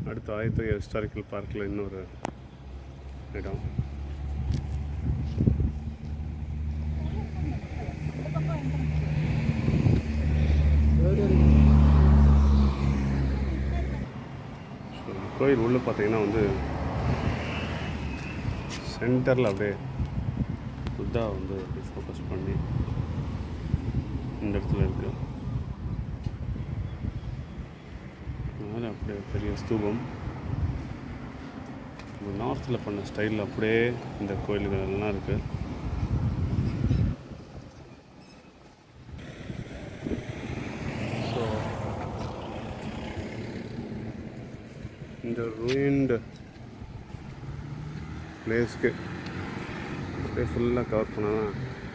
அடுத்து ஆயத்த ஹிஸ்டாரிக்கல் பார்க்கில் இன்னொரு இடம் ஸோ இந்த கோயில் உள்ளே பார்த்தீங்கன்னா வந்து சென்டரில் அப்படியே புத்தா வந்து ஃபோக்கஸ் பண்ணி இந்த இடத்துல இருக்கு மேலே அப்படியே பெரிய ஸ்தூபம் நார்த்தில் பண்ண ஸ்டைலில் அப்படியே இந்த கோயில்கள் எல்லாம் இருக்குது ஸோ இந்த ரூயின்டு பிளேஸ்க்கு அப்படியே ஃபுல்லாக கவர் பண்ணால்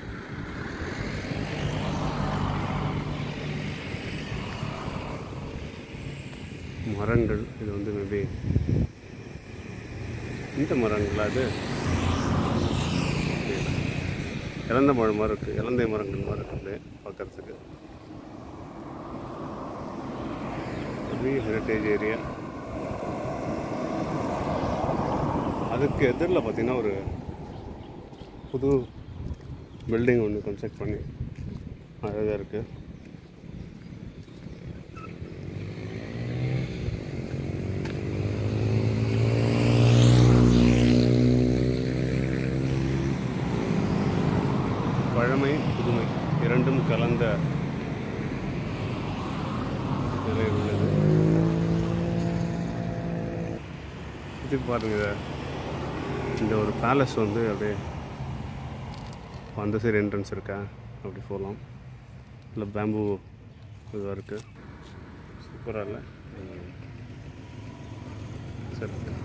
மரங்கள் இது வந்து மேபி இந்த மரங்களா அது இளந்த மரம் மாதிரி இருக்குது இளந்தை மரங்கள் மாதிரி இருக்குது பார்க்கறதுக்கு ஹெரிட்டேஜ் ஏரியா அதுக்கு எதிரில் பார்த்தீங்கன்னா ஒரு புது பில்டிங் ஒன்று கன்ஸ்ட்ரக்ட் பண்ணி அழகாக இருக்குது பழமை புதுமை இரண்டும் கலந்த நிலை உள்ளது இது பாருங்க இதை. இந்த ஒரு பேலஸ் வந்து அப்படியே அந்த சைடு என்ட்ரன்ஸ் இருக்கா அப்படி போகலாம் இல்லை பேம்பு இதுவாக இருக்குது சூப்பராக இல்லை சரி